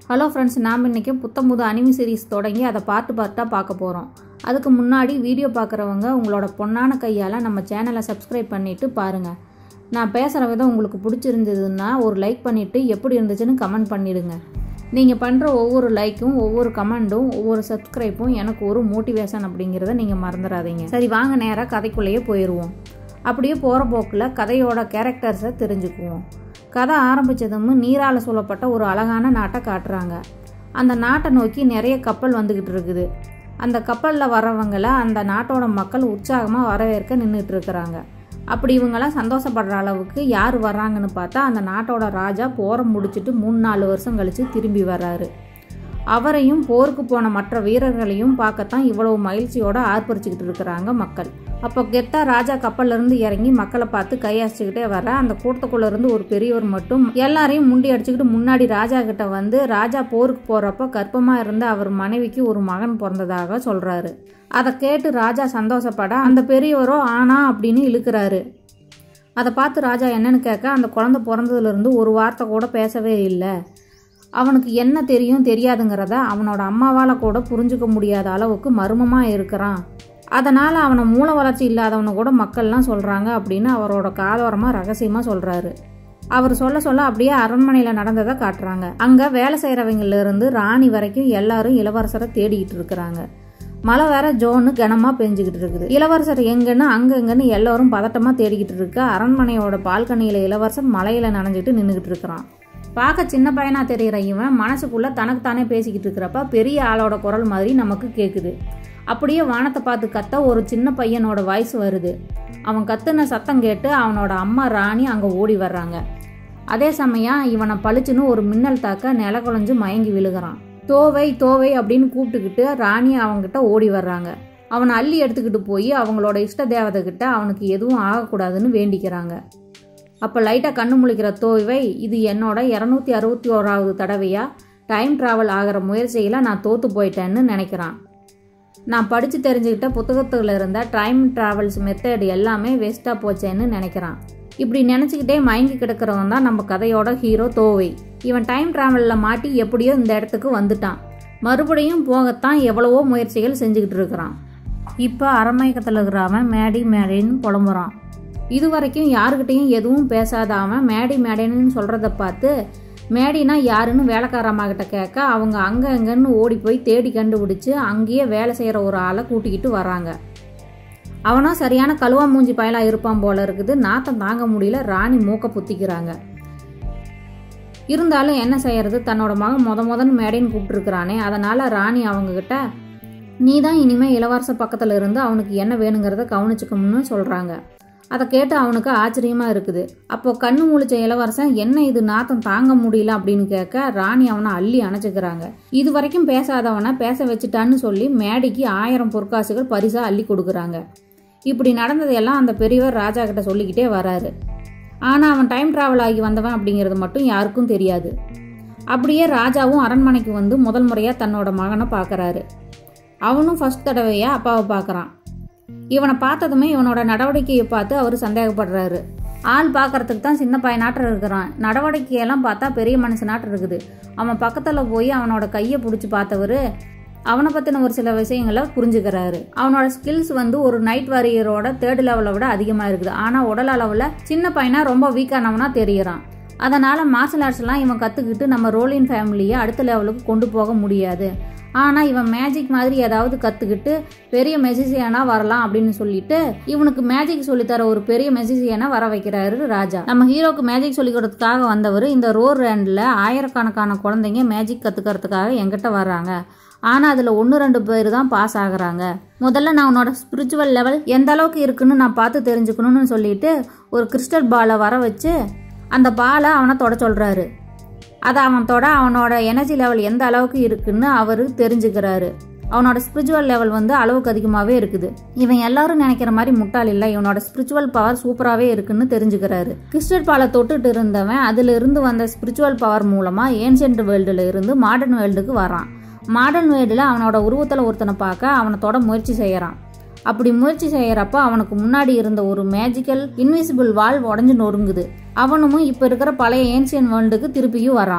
hello friends நாம் இன்றைக்கி புத்தம்புது அனிமி சீரிஸ் தொடங்கி அதை பார்ட்டு பார்ட்டாக பார்க்க போகிறோம் அதுக்கு முன்னாடி வீடியோ பார்க்குறவங்க உங்களோட பொண்ணான கையால் நம்ம சேனலை சப்ஸ்கிரைப் பண்ணிவிட்டு பாருங்கள் நான் பேசுகிற விதம் உங்களுக்கு பிடிச்சிருந்ததுன்னா ஒரு லைக் பண்ணிவிட்டு எப்படி இருந்துச்சுன்னு கமெண்ட் பண்ணிடுங்க நீங்கள் பண்ணுற ஒவ்வொரு லைக்கும் ஒவ்வொரு கமெண்டும் ஒவ்வொரு சப்ஸ்கிரைப்பும் எனக்கு ஒரு மோட்டிவேஷன் அப்படிங்கிறத நீங்கள் மறந்துடாதீங்க சரி வாங்க நேராக கதைக்குள்ளேயே போயிடுவோம் அப்படியே போகிற போக்கில் கதையோட கேரக்டர்ஸை தெரிஞ்சுக்குவோம் கதை ஆரம்பித்ததும் நீரால் சூழப்பட்ட ஒரு அழகான நாட்டை காட்டுறாங்க அந்த நாட்டை நோக்கி நிறைய கப்பல் வந்துக்கிட்டு இருக்குது அந்த கப்பலில் வர்றவங்கள அந்த நாட்டோட மக்கள் உற்சாகமாக வரவேற்க நின்றுட்டு இருக்கிறாங்க அப்படி இவங்கெல்லாம் சந்தோஷப்படுற அளவுக்கு யார் வர்றாங்கன்னு பார்த்தா அந்த நாட்டோட ராஜா போரை முடிச்சுட்டு மூணு நாலு வருஷம் கழித்து திரும்பி வர்றாரு அவரையும் போருக்கு போன மற்ற வீரர்களையும் பார்க்கத்தான் இவ்வளவு மகிழ்ச்சியோட ஆர்ப்பரிச்சுக்கிட்டு இருக்கிறாங்க மக்கள் அப்போ கெத்தா ராஜா கப்பல்ல இருந்து இறங்கி மக்களை பார்த்து கையடிச்சுக்கிட்டே வர அந்த கூட்டத்துக்குள்ள இருந்து ஒரு பெரியவர் மட்டும் எல்லாரையும் முண்டி அடிச்சுக்கிட்டு முன்னாடி ராஜா கிட்ட வந்து ராஜா போருக்கு போறப்ப கர்ப்பமா இருந்த அவர் மனைவிக்கு ஒரு மகன் பிறந்ததாக சொல்றாரு அதை கேட்டு ராஜா சந்தோஷப்பட அந்த பெரியவரோ ஆனா அப்படின்னு இழுக்கிறாரு அதை பார்த்து ராஜா என்னன்னு கேட்க அந்த குழந்தை பிறந்ததுலேருந்து ஒரு வார்த்தை கூட பேசவே இல்லை அவனுக்கு என்ன தெரியும் தெரியாதுங்கிறத அவனோட அம்மாவால் கூட புரிஞ்சுக்க முடியாத அளவுக்கு மர்மமாக இருக்கிறான் அதனால் அவனை மூல வளர்ச்சி இல்லாதவனை கூட மக்கள்லாம் சொல்கிறாங்க அப்படின்னு அவரோட காதோரமாக ரகசியமாக சொல்கிறாரு அவர் சொல்ல சொல்ல அப்படியே அரண்மனையில் நடந்ததை காட்டுறாங்க அங்கே வேலை செய்கிறவங்கள இருந்து ராணி வரைக்கும் எல்லாரும் இளவரசரை தேடிக்கிட்டு இருக்கிறாங்க மழை வேற ஜோன்னு கனமாக பெஞ்சுக்கிட்டு இருக்குது இளவரசர் எங்கன்னு அங்க எங்கன்னு எல்லாரும் பதட்டமாக தேடிக்கிட்டு இருக்க அரண்மனையோட பால்கனியில் இளவரசர் மலையில நனைஞ்சிட்டு நின்றுக்கிட்டு இருக்கிறான் பார்க்க சின்ன பையனா தெரிகிற இவன் மனசுக்குள்ள தனக்கு தானே பேசிக்கிட்டு இருக்கிறப்ப பெரிய ஆளோட குரல் மாதிரி நமக்கு கேட்குது அப்படியே வானத்தை பார்த்து கத்த ஒரு சின்ன பையனோட வாய்ஸ் வருது அவன் கத்துன சத்தம் கேட்டு அவனோட அம்மா ராணி அங்கே ஓடி வர்றாங்க அதே சமயம் இவனை பளிச்சுன்னு ஒரு மின்னல் தாக்க நில குழஞ்சு மயங்கி விழுகிறான் தோவை தோவை அப்படின்னு கூப்பிட்டுக்கிட்டு ராணி அவங்ககிட்ட ஓடி வர்றாங்க அவனை அள்ளி எடுத்துக்கிட்டு போய் அவங்களோட இஷ்ட தேவதை கிட்ட அவனுக்கு எதுவும் ஆகக்கூடாதுன்னு வேண்டிக்கிறாங்க அப்போ லைட்டாக கண்ணு முழிக்கிற தோவை இது என்னோட இரநூத்தி அறுபத்தி ஓராவது தடவையாக டைம் ட்ராவல் ஆகிற முயற்சியில் நான் தோற்று போயிட்டேன்னு நினைக்கிறான் நான் படித்து தெரிஞ்சுக்கிட்ட புத்தகத்தில் இருந்த டைம் ட்ராவல்ஸ் மெத்தட் எல்லாமே வேஸ்ட்டாக போச்சேன்னு நினைக்கிறான் இப்படி நினச்சிக்கிட்டே மயங்கி கிடக்கிறவன் தான் நம்ம கதையோட ஹீரோ தோவை இவன் டைம் ட்ராவலில் மாட்டி எப்படியோ இந்த இடத்துக்கு வந்துட்டான் மறுபடியும் போகத்தான் எவ்வளவோ முயற்சிகள் செஞ்சுக்கிட்டு இருக்கிறான் இப்போ அரமயக்கத்தில் இருக்கிறவன் மேடி மேடின்னு புலம்புறான் இது வரைக்கும் யாருக்கிட்டையும் எதுவும் பேசாத அவன் மேடி மேடின்னு சொல்கிறத பார்த்து மேடினா யாருன்னு வேலைக்காரம்மா கிட்ட கேட்க அவங்க அங்கே அங்கன்னு ஓடி போய் தேடி கண்டுபிடிச்சு அங்கேயே வேலை செய்கிற ஒரு ஆளை கூட்டிக்கிட்டு வராங்க அவனும் சரியான கழுவா மூஞ்சி பயலாக இருப்பான் போல இருக்குது நாத்தம் தாங்க முடியல ராணி மூக்க புத்திக்கிறாங்க இருந்தாலும் என்ன செய்யறது தன்னோட மகன் முத முதன்னு மேடைன்னு கூப்பிட்டுருக்கிறானே அதனால ராணி அவங்க கிட்ட நீ தான் இனிமே இளவரச பக்கத்தில் இருந்து அவனுக்கு என்ன வேணுங்கிறத கவனிச்சுக்கணும்னு சொல்கிறாங்க அதை கேட்டு அவனுக்கு ஆச்சரியமா இருக்குது அப்போ கண்ணு முழிச்ச இளவரசன் என்ன இது நாத்தம் தாங்க முடியல அப்படின்னு கேட்க ராணி அவனை அள்ளி அணைச்சிக்கிறாங்க இது வரைக்கும் பேசாதவனை பேச வச்சுட்டான்னு சொல்லி மேடைக்கு ஆயிரம் பொற்காசுகள் பரிசா அள்ளி கொடுக்குறாங்க இப்படி நடந்ததையெல்லாம் அந்த பெரியவர் ராஜா கிட்ட சொல்லிக்கிட்டே வராரு ஆனால் அவன் டைம் டிராவல் ஆகி வந்தவன் அப்படிங்கிறது மட்டும் யாருக்கும் தெரியாது அப்படியே ராஜாவும் அரண்மனைக்கு வந்து முதல் முறையாக தன்னோட மகனை பார்க்குறாரு அவனும் ஃபர்ஸ்ட் தடவையாக அப்பாவை பார்க்குறான் இவனை பார்த்ததுமே இவனோட நடவடிக்கையை பார்த்து அவர் சந்தேகப்படுறாரு ஆள் பார்க்கறதுக்கு தான் சின்ன பையனாட்டம் இருக்கிறான் நடவடிக்கையெல்லாம் பார்த்தா பெரிய மனுஷனாட்டம் இருக்குது அவன் பக்கத்தில் போய் அவனோட கையை பிடிச்சி பார்த்தவர் அவனை பற்றின ஒரு சில விஷயங்களை புரிஞ்சுக்கிறாரு அவனோட ஸ்கில்ஸ் வந்து ஒரு நைட் வாரியரோட தேர்ட் லெவலை விட அதிகமாக இருக்குது ஆனால் உடல் அளவில் சின்ன பையனா ரொம்ப வீக்கானவனா தெரிகிறான் அதனால் மார்ஷல் ஆர்ட்ஸ்லாம் இவன் கற்றுக்கிட்டு நம்ம ரோலின் ஃபேமிலியை அடுத்த லெவலுக்கு கொண்டு போக முடியாது ஆனால் இவன் மேஜிக் மாதிரி ஏதாவது கற்றுக்கிட்டு பெரிய மெஜிசியனாக வரலாம் அப்படின்னு சொல்லிட்டு இவனுக்கு மேஜிக் சொல்லித்தர ஒரு பெரிய மெஜிசியனை வர வைக்கிறாரு ராஜா நம்ம ஹீரோக்கு மேஜிக் சொல்லி கொடுத்ததுக்காக வந்தவர் இந்த ரோர் ரேண்டில் ஆயிரக்கணக்கான குழந்தைங்க மேஜிக் கற்றுக்கிறதுக்காக என்கிட்ட வர்றாங்க ஆனால் அதில் ஒன்று ரெண்டு பேர் தான் பாஸ் ஆகுறாங்க முதல்ல நான் உன்னோட ஸ்பிரிச்சுவல் லெவல் எந்த அளவுக்கு இருக்குன்னு நான் பார்த்து தெரிஞ்சுக்கணும்னு சொல்லிட்டு ஒரு கிறிஸ்டல் பாலை வர வச்சு அந்த பாலை அவனை தொட சொல்கிறாரு அதை அவன் தொட அவனோட எனர்ஜி லெவல் எந்த அளவுக்கு இருக்குன்னு அவர் தெரிஞ்சுக்கிறாரு அவனோட ஸ்பிரிச்சுவல் லெவல் வந்து அளவுக்கு அதிகமாகவே இருக்குது இவன் எல்லாரும் நினைக்கிற மாதிரி முட்டாள் இல்லை இவனோட ஸ்பிரிச்சுவல் பவர் சூப்பராகவே இருக்குன்னு தெரிஞ்சுக்கிறாரு கிறிஸ்டல் பாலை தொட்டுட்டு இருந்தவன் அதில் இருந்து வந்த ஸ்பிரிச்சுவல் பவர் மூலமாக ஏன்ஷியன்ட் வேர்ல்டில் இருந்து மாடர்ன் வேர்ல்டுக்கு வரான் மாடர்ன் வேர்ல்டில் அவனோட உருவத்தில் ஒருத்தனை பார்க்க அவனை தொட முயற்சி செய்கிறான் அப்படி முயற்சி செய்யறப்ப அவனுக்கு முன்னாடி இருந்த ஒரு மேஜிக்கல் இன்விசிபிள் வால் உடஞ்சு நொறுங்குது அவனும் இப்போ இருக்கிற பழைய ஏன்சியன் வேர்ல்டுக்கு திருப்பியும் வரான்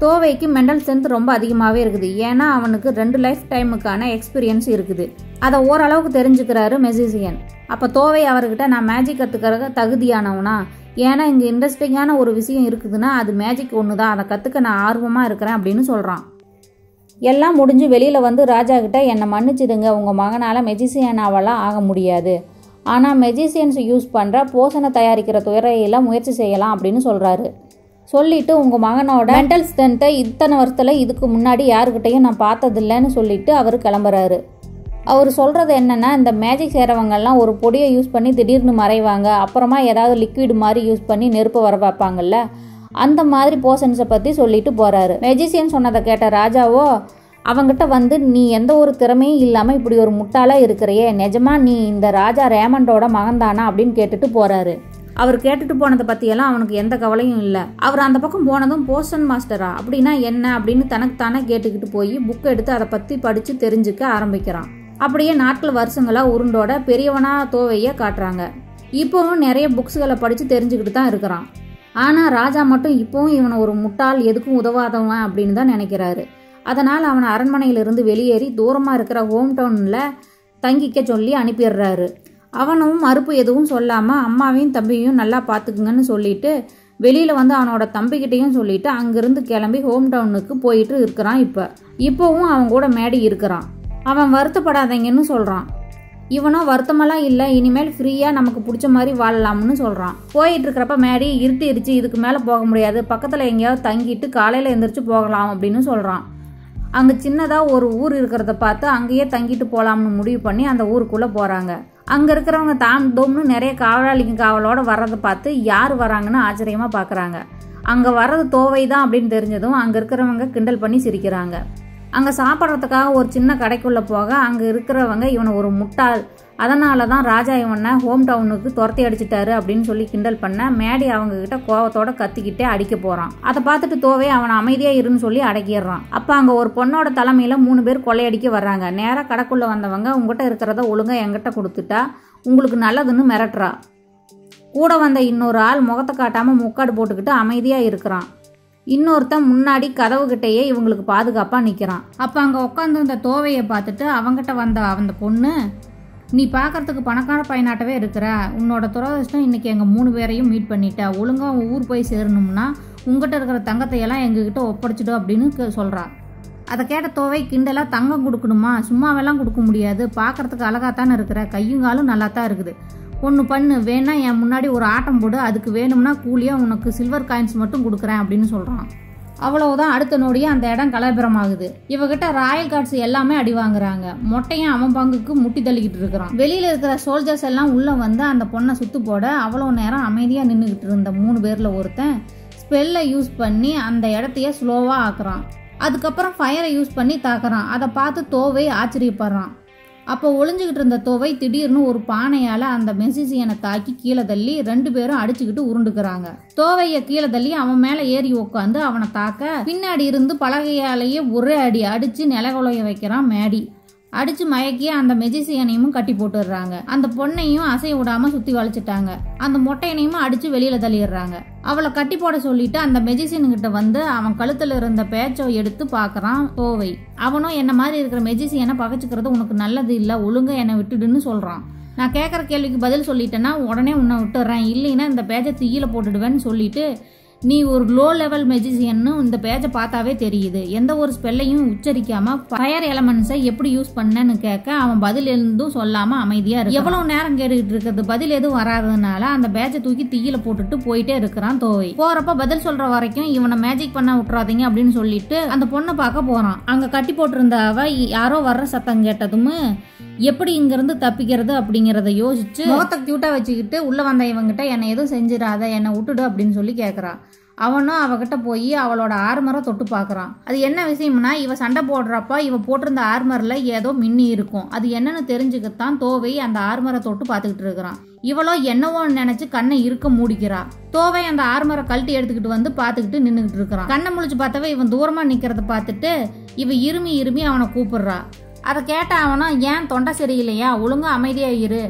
தோவைக்கு மெண்டல் ஸ்ட்ரென்த் ரொம்ப அதிகமாகவே இருக்குது ஏன்னா அவனுக்கு ரெண்டு லைஃப் டைமுக்கான எக்ஸ்பீரியன்ஸ் இருக்குது அதை ஓரளவுக்கு தெரிஞ்சுக்கிறாரு மெசிசியன் அப்போ தோவை அவர்கிட்ட நான் மேஜிக் கற்றுக்கிறத தகுதியானவனா ஏன்னா இங்கே இன்ட்ரெஸ்டிங்கான ஒரு விஷயம் இருக்குதுன்னா அது மேஜிக் ஒன்று தான் அதை கற்றுக்க நான் ஆர்வமாக இருக்கிறேன் அப்படின்னு சொல்கிறான் எல்லாம் முடிஞ்சு வெளியில் வந்து ராஜா கிட்ட என்னை மன்னிச்சிடுங்க உங்கள் மகனால் மெஜிசியனாவெல்லாம் ஆக முடியாது ஆனால் மெஜிசியன்ஸ் யூஸ் பண்ணுற போஷனை தயாரிக்கிற துறையில் முயற்சி செய்யலாம் அப்படின்னு சொல்கிறாரு சொல்லிட்டு உங்கள் மகனோட மென்டல் ஸ்ட்ரென்த்தை இத்தனை வருஷத்தில் இதுக்கு முன்னாடி யாருக்கிட்டையும் நான் பார்த்ததில்லைன்னு சொல்லிட்டு அவர் கிளம்புறாரு அவர் சொல்கிறது என்னென்னா இந்த மேஜிக் செய்கிறவங்கெல்லாம் ஒரு பொடியை யூஸ் பண்ணி திடீர்னு மறைவாங்க அப்புறமா ஏதாவது லிக்விட் மாதிரி யூஸ் பண்ணி நெருப்பு வர வைப்பாங்கல்ல அந்த மாதிரி போர்ஷன்ஸை பற்றி சொல்லிட்டு போகிறாரு மெஜிசியன் சொன்னதை கேட்ட ராஜாவோ அவங்கிட்ட வந்து நீ எந்த ஒரு திறமையும் இல்லாமல் இப்படி ஒரு முட்டாளாக இருக்கிறியே நிஜமா நீ இந்த ராஜா ரேமண்டோட மகன்தானா அப்படின்னு கேட்டுட்டு போகிறாரு அவர் கேட்டுட்டு போனதை பற்றியெல்லாம் அவனுக்கு எந்த கவலையும் இல்லை அவர் அந்த பக்கம் போனதும் போஸ்டன் மாஸ்டரா அப்படின்னா என்ன அப்படின்னு தனக்கு தானே கேட்டுக்கிட்டு போய் புக் எடுத்து அதை பற்றி படித்து தெரிஞ்சுக்க ஆரம்பிக்கிறான் அப்படியே நாட்கள் வருஷங்களாக உருண்டோட பெரியவனா தோவையை காட்டுறாங்க இப்போவும் நிறைய புக்ஸுகளை படித்து தெரிஞ்சுக்கிட்டு தான் இருக்கிறான் ஆனால் ராஜா மட்டும் இப்போவும் இவனை ஒரு முட்டாள் எதுக்கும் உதவாதவன் அப்படின்னு தான் நினைக்கிறாரு அதனால் அவனை அரண்மனையிலிருந்து வெளியேறி தூரமாக இருக்கிற ஹோம் டவுனில் தங்கிக்க சொல்லி அனுப்பிடுறாரு அவனும் மறுப்பு எதுவும் சொல்லாமல் அம்மாவையும் தம்பியையும் நல்லா பார்த்துக்குங்கன்னு சொல்லிட்டு வெளியில் வந்து அவனோட தம்பிக்கிட்டையும் சொல்லிட்டு அங்கேருந்து கிளம்பி ஹோம் டவுனுக்கு போயிட்டு இருக்கிறான் இப்போ இப்போவும் அவன் கூட மேடி இருக்கிறான் அவன் வருத்தப்படாதீங்கன்னு சொல்கிறான் இவனும் வருத்தமெல்லாம் இல்லை இனிமேல் ஃப்ரீயாக நமக்கு பிடிச்ச மாதிரி வாழலாம்னு சொல்கிறான் போயிட்டு இருக்கிறப்ப மேடி இருட்டிருச்சு இதுக்கு மேலே போக முடியாது பக்கத்தில் எங்கேயாவது தங்கிட்டு காலையில் எந்திரிச்சு போகலாம் அப்படின்னு சொல்கிறான் அங்கே சின்னதாக ஒரு ஊர் இருக்கிறத பார்த்து அங்கேயே தங்கிட்டு போகலாம்னு முடிவு பண்ணி அந்த ஊருக்குள்ளே போகிறாங்க அங்கே இருக்கிறவங்க தாம் தோம்னு நிறைய காவலாளிங்க காவலோட வர்றதை பார்த்து யார் வராங்கன்னு ஆச்சரியமாக பார்க்குறாங்க அங்கே வர்றது தோவை தான் அப்படின்னு தெரிஞ்சதும் அங்கே இருக்கிறவங்க கிண்டல் பண்ணி சிரிக்கிறாங்க அங்கே சாப்பிட்றதுக்காக ஒரு சின்ன கடைக்குள்ளே போக அங்கே இருக்கிறவங்க இவனை ஒரு முட்டாள் அதனால தான் ராஜா இவனை ஹோம் டவுனுக்கு துரத்தி அடிச்சிட்டாரு அப்படின்னு சொல்லி கிண்டல் பண்ண மேடி அவங்க கிட்ட கோவத்தோட கத்திக்கிட்டே அடிக்க போகிறான் அதை பார்த்துட்டு தோவே அவனை அமைதியாக இருன்னு சொல்லி அடக்கிடுறான் அப்போ அங்கே ஒரு பொண்ணோட தலைமையில் மூணு பேர் கொள்ளையடிக்க வர்றாங்க நேராக கடைக்குள்ளே வந்தவங்க உங்ககிட்ட இருக்கிறத ஒழுங்காக எங்கிட்ட கொடுத்துட்டா உங்களுக்கு நல்லதுன்னு மிரட்டுறா கூட வந்த இன்னொரு ஆள் முகத்தை காட்டாமல் முக்காடு போட்டுக்கிட்டு அமைதியாக இருக்கிறான் இன்னொருத்தன் முன்னாடி கதவுகிட்டயே இவங்களுக்கு பாதுகாப்பாக நிற்கிறான் அப்போ அங்கே உட்காந்துருந்த தோவையை பார்த்துட்டு அவங்கிட்ட வந்த அந்த பொண்ணு நீ பார்க்கறதுக்கு பணக்கார பையனாட்டவே இருக்கிற உன்னோட துரதிருஷ்டம் இன்னைக்கு எங்கள் மூணு பேரையும் மீட் பண்ணிட்ட ஒழுங்காக உன் ஊர் போய் சேரணும்னா உங்ககிட்ட இருக்கிற தங்கத்தையெல்லாம் எங்ககிட்ட ஒப்படைச்சிடும் அப்படின்னு சொல்கிறா அதை கேட்ட தோவை கிண்டலாக தங்கம் கொடுக்கணுமா சும்மாவெல்லாம் கொடுக்க முடியாது பார்க்கறதுக்கு அழகாத்தானே இருக்கிற கையும் காலும் நல்லா தான் இருக்குது ஒன்று பண்ணு வேணா என் முன்னாடி ஒரு ஆட்டம் போடு அதுக்கு வேணும்னா கூலியாக உனக்கு சில்வர் காயின்ஸ் மட்டும் கொடுக்குறேன் அப்படின்னு சொல்கிறான் அவ்வளவுதான் அடுத்த நொடியே அந்த இடம் கலபரமாகுது இவகிட்ட ராயல் கார்ட்ஸ் எல்லாமே அடி வாங்குறாங்க மொட்டையும் அவன் பங்குக்கு முட்டி தள்ளிக்கிட்டு இருக்கிறான் வெளியில இருக்கிற சோல்ஜர்ஸ் எல்லாம் உள்ள வந்து அந்த பொண்ணை சுத்து போட அவ்வளவு நேரம் அமைதியா நின்றுகிட்டு இருந்த மூணு பேர்ல ஒருத்தன் ஸ்பெல்லை யூஸ் பண்ணி அந்த இடத்தையே ஸ்லோவா ஆக்குறான் அதுக்கப்புறம் ஃபயரை யூஸ் பண்ணி தாக்குறான் அதை பார்த்து தோவை ஆச்சரியப்படுறான் அப்போ ஒளிஞ்சுக்கிட்டு இருந்த தோவை திடீர்னு ஒரு பானையால அந்த மெசிசியனை தாக்கி கீழே தள்ளி ரெண்டு பேரும் அடிச்சுக்கிட்டு உருண்டுக்கிறாங்க தோவைய கீழே தள்ளி அவன் மேல ஏறி உட்காந்து அவனை தாக்க பின்னாடி இருந்து பலகையாலேயே ஒரே அடி அடிச்சு நிலகுலைய வைக்கிறான் மேடி அடிச்சு மயக்கி அந்த மெஜிசியனையும் கட்டி போட்டுடுறாங்க அந்த பொண்ணையும் அசைய விடாம சுத்தி வளைச்சிட்டாங்க அந்த மொட்டையனையும் அடிச்சு வெளியில தள்ளிடுறாங்க அவளை கட்டி போட சொல்லிட்டு அந்த மெஜிசியன் கிட்ட வந்து அவன் கழுத்துல இருந்த பேச்சை எடுத்து பாக்குறான் தோவை அவனும் என்ன மாதிரி இருக்கிற மெஜிசியனை பகைச்சுக்கிறது உனக்கு நல்லது இல்ல ஒழுங்கா என்னை விட்டுடுன்னு சொல்றான் நான் கேட்குற கேள்விக்கு பதில் சொல்லிட்டேன்னா உடனே உன்னை விட்டுறேன் இல்லைன்னா இந்த பேஜை தீயில போட்டுடுவேன்னு சொல்லிட்டு நீ ஒரு லோ லெவல் மெஜிசியன்னு இந்த பேஜை பார்த்தாவே தெரியுது எந்த ஒரு ஸ்பெல்லையும் உச்சரிக்காம ஃபயர் எலமெண்ட்ஸை எப்படி யூஸ் பண்ணேன்னு கேட்க அவன் பதில் எதுவும் சொல்லாம அமைதியா இருக்கு எவ்வளவு நேரம் கேட்டுக்கிட்டு இருக்கிறது பதில் எதுவும் வராததுனால அந்த பேஜை தூக்கி தீயில போட்டுட்டு போயிட்டே இருக்கிறான் தோவை போறப்ப பதில் சொல்ற வரைக்கும் இவனை மேஜிக் பண்ண விட்டுறாதீங்க அப்படின்னு சொல்லிட்டு அந்த பொண்ணை பார்க்க போறான் அங்க கட்டி போட்டிருந்த அவ யாரோ வர்ற சத்தம் கேட்டதும் எப்படி இங்கிருந்து தப்பிக்கிறது அப்படிங்கறத யோசிச்சு முகத்தை கியூட்டா வச்சுக்கிட்டு உள்ள வந்த இவங்கிட்ட என்னை எதுவும் செஞ்சிடாத என்னை விட்டுடு அப்படின்னு சொல்லி கேட்கறா அவனும் அவகிட்ட போய் அவளோட ஆர்மரை தொட்டு பார்க்கறான் அது என்ன விஷயம்னா இவ சண்டை போடுறப்ப இவ போட்டிருந்த ஆர்மர்ல ஏதோ மின்னி இருக்கும் அது என்னன்னு தெரிஞ்சுக்கத்தான் தோவை அந்த ஆர்மரை தொட்டு பார்த்துக்கிட்டு இருக்கிறான் இவளோ என்னவோன்னு நினைச்சு கண்ணை இருக்க மூடிக்கிறா தோவை அந்த ஆர்மரை கழட்டி எடுத்துக்கிட்டு வந்து பார்த்துக்கிட்டு நின்றுகிட்டு இருக்கிறான் கண்ணை முழிச்சு பார்த்தவ இவன் தூரமா நிக்கிறத பார்த்துட்டு இவ இருமி இருமி அவனை கூப்பிடுறா அதை கேட்ட அவனும் ஏன் தொண்டை சரியில்லையா ஒழுங்கா அமைதியா இரு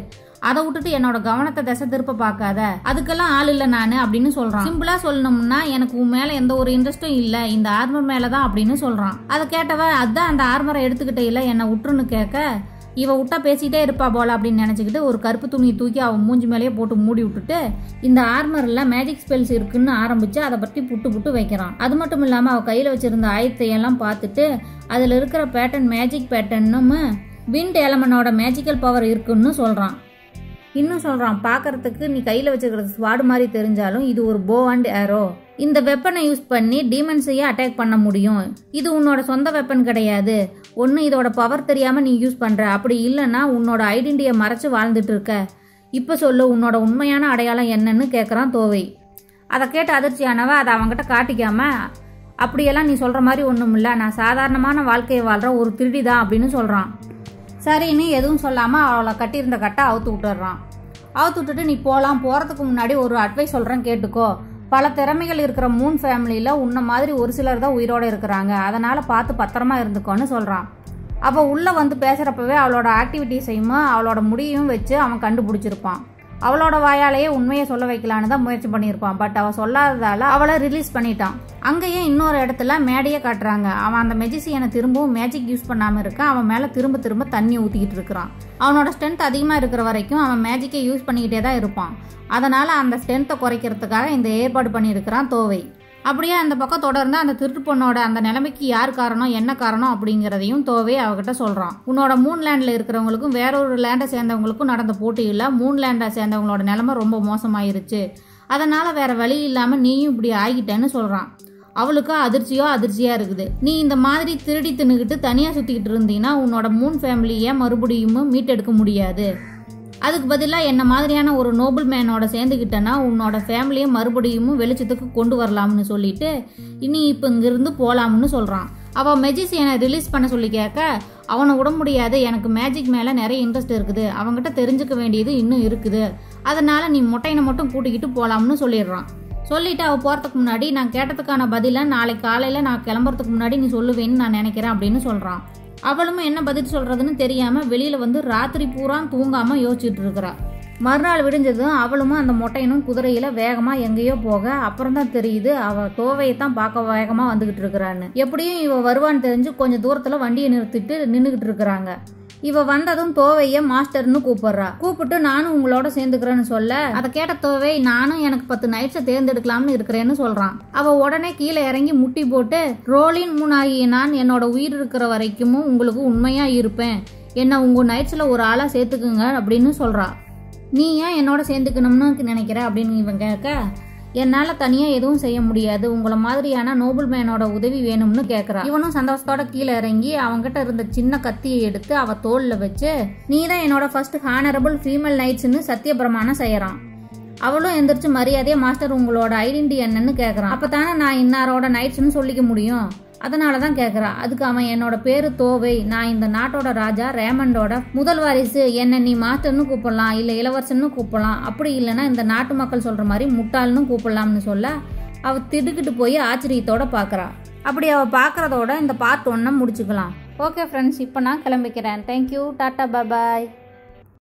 அதை விட்டுட்டு என்னோட கவனத்தை திசை திருப்ப பார்க்காத அதுக்கெல்லாம் ஆள் இல்ல நானு அப்படின்னு சொல்றான் சிம்பிளா சொல்லணும்னா எனக்கு உன் மேல எந்த ஒரு இன்ட்ரெஸ்டும் இல்ல இந்த ஆர்மர் மேலதான் அப்படின்னு சொல்றான் அதை கேட்டவ அதான் அந்த ஆர்மரை எடுத்துக்கிட்டே இல்ல என்னை விட்டுருன்னு கேட்க இவ விட்டா பேசிட்டே இருப்பா போல அப்படின்னு நினைச்சுக்கிட்டு ஒரு கருப்பு துணியை தூக்கி அவன் மூஞ்சி மேலேயே போட்டு மூடி விட்டுட்டு இந்த ஆர்மர்ல மேஜிக் ஸ்பெல்ஸ் இருக்குன்னு ஆரம்பிச்சு அதை பற்றி புட்டு புட்டு வைக்கிறான் அது மட்டும் இல்லாம அவ கையில வச்சிருந்த ஆயத்தை எல்லாம் பார்த்துட்டு அதுல இருக்கிற பேட்டர்ன் மேஜிக் பேட்டர்னும் விண்ட் எலமனோட மேஜிக்கல் பவர் இருக்குன்னு சொல்றான் இன்னும் சொல்றான் பார்க்கறதுக்கு நீ கையில வச்சிருக்கிறது ஸ்வாடு மாதிரி தெரிஞ்சாலும் இது ஒரு போ அண்ட் ஏரோ இந்த வெப்பனை யூஸ் பண்ணி டீமன்ஸையே அட்டாக் பண்ண முடியும் இது உன்னோட சொந்த வெப்பன் கிடையாது ஒன்று இதோட பவர் தெரியாம நீ யூஸ் பண்ற அப்படி இல்லைன்னா உன்னோட ஐடென்டிட்டியை மறைச்சு வாழ்ந்துட்டு இருக்க இப்போ சொல்லு உன்னோட உண்மையான அடையாளம் என்னன்னு கேட்குறான் தோவை அதை கேட்டு அதிர்ச்சியானவ அதை அவங்ககிட்ட காட்டிக்காம அப்படியெல்லாம் நீ சொல்ற மாதிரி ஒன்றும் இல்லை நான் சாதாரணமான வாழ்க்கையை வாழ்ற ஒரு திருடி தான் அப்படின்னு சொல்றான் சரின்னு எதுவும் சொல்லாமல் அவளை கட்டியிருந்த கட்டை அவுத்து விட்டுறான் அவுத்து விட்டுட்டு நீ போகலாம் போகிறதுக்கு முன்னாடி ஒரு அட்வைஸ் சொல்கிறேன் கேட்டுக்கோ பல திறமைகள் இருக்கிற மூன் ஃபேமிலியில் உன்ன மாதிரி ஒரு சிலர் தான் உயிரோடு இருக்கிறாங்க அதனால் பார்த்து பத்திரமா இருந்துக்கோன்னு சொல்கிறான் அவள் உள்ளே வந்து பேசுகிறப்பவே அவளோட ஆக்டிவிட்டீஸையும் அவளோட முடியையும் வச்சு அவன் கண்டுபிடிச்சிருப்பான் அவளோட வாயாலேயே உண்மையை சொல்ல வைக்கலான்னு தான் முயற்சி பண்ணியிருப்பான் பட் அவள் சொல்லாததால அவளை ரிலீஸ் பண்ணிட்டான் அங்கேயே இன்னொரு இடத்துல மேடையே காட்டுறாங்க அவன் அந்த மெஜிசியனை திரும்பவும் மேஜிக் யூஸ் பண்ணாமல் இருக்க அவன் மேலே திரும்ப திரும்ப தண்ணி ஊற்றிக்கிட்டு இருக்கிறான் அவனோட ஸ்ட்ரென்த் அதிகமாக இருக்கிற வரைக்கும் அவன் மேஜிக்கை யூஸ் பண்ணிக்கிட்டே தான் இருப்பான் அதனால அந்த ஸ்ட்ரென்த்தை குறைக்கிறதுக்காக இந்த ஏற்பாடு பண்ணியிருக்கிறான் தோவை அப்படியே அந்த பக்கம் தொடர்ந்து அந்த திருட்டு பொண்ணோட அந்த நிலைமைக்கு யார் காரணம் என்ன காரணம் அப்படிங்கிறதையும் தோவே அவகிட்ட சொல்றான் உன்னோட மூன் லேண்ட்ல இருக்கிறவங்களுக்கும் வேற ஒரு லேண்டை சேர்ந்தவங்களுக்கும் நடந்த போட்டியில் மூன் லேண்டை சேர்ந்தவங்களோட நிலைமை ரொம்ப மோசமாயிருச்சு அதனால வேற வழி இல்லாம நீயும் இப்படி ஆகிட்டேன்னு சொல்றான் அவளுக்கு அதிர்ச்சியோ அதிர்ச்சியா இருக்குது நீ இந்த மாதிரி திருடி தின்னுக்கிட்டு தனியா சுத்திக்கிட்டு இருந்தீங்கன்னா உன்னோட மூன் ஃபேமிலியை மறுபடியும் மீட்டெடுக்க முடியாது அதுக்கு பதிலாக என்ன மாதிரியான ஒரு நோபல் மேனோட சேர்ந்துக்கிட்டேன்னா உன்னோட ஃபேமிலியை மறுபடியும் வெளிச்சத்துக்கு கொண்டு வரலாம்னு சொல்லிட்டு இனி இப்போ இங்கிருந்து போகலாம்னு சொல்கிறான் அவள் மெஜிசியனை ரிலீஸ் பண்ண சொல்லி கேட்க அவனை விட முடியாது எனக்கு மேஜிக் மேலே நிறைய இன்ட்ரெஸ்ட் இருக்குது அவங்ககிட்ட தெரிஞ்சுக்க வேண்டியது இன்னும் இருக்குது அதனால நீ மொட்டையனை மட்டும் கூட்டிக்கிட்டு போகலாம்னு சொல்லிடுறான் சொல்லிட்டு அவள் போகிறதுக்கு முன்னாடி நான் கேட்டதுக்கான பதிலை நாளைக்கு காலையில் நான் கிளம்புறதுக்கு முன்னாடி நீ சொல்லுவேன்னு நான் நினைக்கிறேன் அப்படின்னு சொல்கிறான் அவளும் என்ன பதில் சொல்றதுன்னு தெரியாம வெளியில வந்து ராத்திரி பூரா தூங்காம யோசிச்சுட்டு இருக்கிறா மறுநாள் விடிஞ்சதும் அவளும் அந்த மொட்டையனும் குதிரையில வேகமா எங்கேயோ போக அப்புறம் தான் தெரியுது அவ தோவையை தான் பார்க்க வேகமா வந்துகிட்டு இருக்கிறான்னு எப்படியும் இவ வருவான்னு தெரிஞ்சு கொஞ்சம் தூரத்துல வண்டியை நிறுத்திட்டு நின்றுகிட்டு இருக்கிறாங்க இவ வந்ததும் தோவைய மாஸ்டர்னு கூப்பிடுறா கூப்பிட்டு நானும் உங்களோட சேர்ந்துக்கிறேன்னு சொல்ல அதை கேட்ட தோவை நானும் எனக்கு பத்து நைட்ஸை தேர்ந்தெடுக்கலாம்னு இருக்கிறேன்னு சொல்றான் அவ உடனே கீழே இறங்கி முட்டி போட்டு ரோலின் மூணாகிய நான் என்னோட உயிர் இருக்கிற வரைக்கும் உங்களுக்கு உண்மையா இருப்பேன் என்ன உங்க நைட்ஸ்ல ஒரு ஆளா சேர்த்துக்குங்க அப்படின்னு சொல்றா நீ ஏன் என்னோட சேர்ந்துக்கணும்னு நினைக்கிற அப்படின்னு இவன் கேட்க என்னால் தனியாக எதுவும் செய்ய முடியாது உங்களை மாதிரியான நோபல் மேனோட உதவி வேணும்னு கேட்குறான் இவனும் சந்தோஷத்தோட கீழே இறங்கி அவன்கிட்ட இருந்த சின்ன கத்தியை எடுத்து அவ தோல்ல வச்சு நீ தான் என்னோட ஃபர்ஸ்ட் ஹானரபிள் ஃபீமேல் நைட்ஸ்னு சத்திய பிரமாணம் செய்யறான் அவளும் எந்திரிச்சு மரியாதையா மாஸ்டர் உங்களோட ஐடென்டி என்னன்னு கேட்குறான் அப்போ தானே நான் இன்னாரோட நைட்ஸ்னு சொல்லிக்க முடியும் அதனால தான் கேட்குறா அதுக்கு அவன் என்னோட பேரு தோவை நான் இந்த நாட்டோட ராஜா ரேமண்டோட முதல் வாரிசு என்ன நீ மாஸ்டர்னு கூப்பிடலாம் இல்லை இளவரசன்னு கூப்பிடலாம் அப்படி இல்லைன்னா இந்த நாட்டு மக்கள் சொல்ற மாதிரி முட்டாள்னு கூப்பிடலாம்னு சொல்ல அவ திடுக்கிட்டு போய் ஆச்சரியத்தோட பார்க்கறா அப்படி அவ பார்க்கறதோட இந்த பார்ட் ஒன்னை முடிச்சுக்கலாம் ஓகே ஃப்ரெண்ட்ஸ் இப்போ நான் கிளம்பிக்கிறேன் தேங்க்யூ டாட்டா பாய்